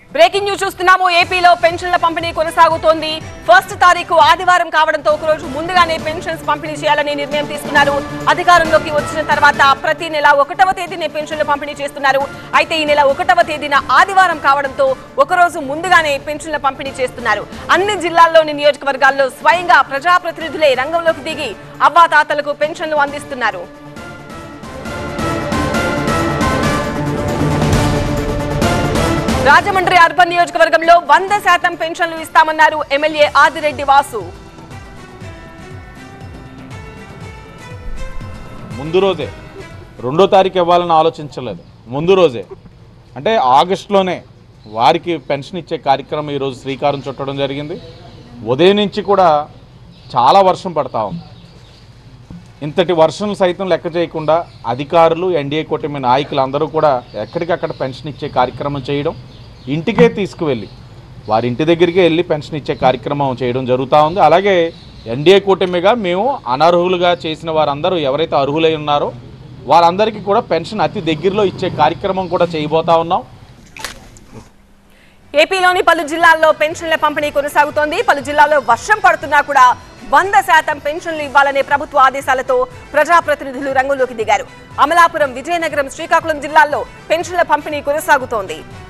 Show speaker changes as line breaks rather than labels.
breaking news చూస్తున్నాము ఏపీలో పెన్షన్ల పంపిణీ కొనసాగుతోంది ఫస్ట్ తారీఖు ఆదివారం కావడంతో ఒక రోజు ముందుగానే పెన్షన్స్ పంపిణీ చేయాలని నిర్ణయం తీసుకున్నారు అధికారంలోకి వచ్చిన తర్వాత ప్రతి నెల ఒకటవ తేదీనే పెన్షన్లు పంపిణీ చేస్తున్నారు అయితే ఈ నెల ఒకటవ తేదీన ఆదివారం కావడంతో ఒక రోజు ముందుగానే పెన్షన్ల పంపిణీ చేస్తున్నారు అన్ని జిల్లాల్లోని నియోజకవర్గాల్లో స్వయంగా ప్రజాప్రతినిధులే రంగంలోకి దిగి అవ్వాతాతలకు పెన్షన్లు అందిస్తున్నారు రాజమండ్రి అర్బన్ నియోజకవర్గంలో వంద శాతం పెన్షన్లు ఇస్తామన్నారు ఎమ్మెల్యే ఆదిరెడ్డి వాసు
ముందు రోజే రెండో తారీఖు ఇవ్వాలని ఆలోచించలేదు ముందు రోజే అంటే ఆగస్టులోనే వారికి పెన్షన్ ఇచ్చే కార్యక్రమం ఈరోజు శ్రీకారం చుట్టడం జరిగింది ఉదయం నుంచి కూడా చాలా వర్షం పడతా ఉంది ఇంతటి వర్షం సైతం లెక్క చేయకుండా అధికారులు ఎన్డీఏ కూటమి నాయకులు అందరూ కూడా ఎక్కడికక్కడ పెన్షన్ ఇచ్చే కార్యక్రమం చేయడం ఇంటికే తీసుకువెళ్ళి వారి ఇంటి దగ్గరికే వెళ్ళి పెన్షన్ ఇచ్చే కార్యక్రమం చేయడం జరుగుతూ ఉంది అలాగే ఎన్డీఏ కూటమిగా మేము అనర్హులుగా చేసిన వారందరూ ఎవరైతే అర్హులై ఉన్నారో వారందరికీ కూడా పెన్షన్ అతి దగ్గరలో ఇచ్చే కార్యక్రమం కూడా చేయబోతా ఉన్నాం
ఏపీలోని పలు జిల్లాల్లో పెన్షన్ల పంపిణీ కొనసాగుతోంది పలు జిల్లాల్లో వర్షం పడుతున్నా కూడా వంద శాతం పెన్షన్లు ఇవ్వాలనే ప్రభుత్వ ఆదేశాలతో ప్రజాప్రతినిధులు రంగంలోకి దిగారు అమలాపురం విజయనగరం శ్రీకాకుళం జిల్లాల్లో పెన్షన్ల పంపిణీ కొనసాగుతోంది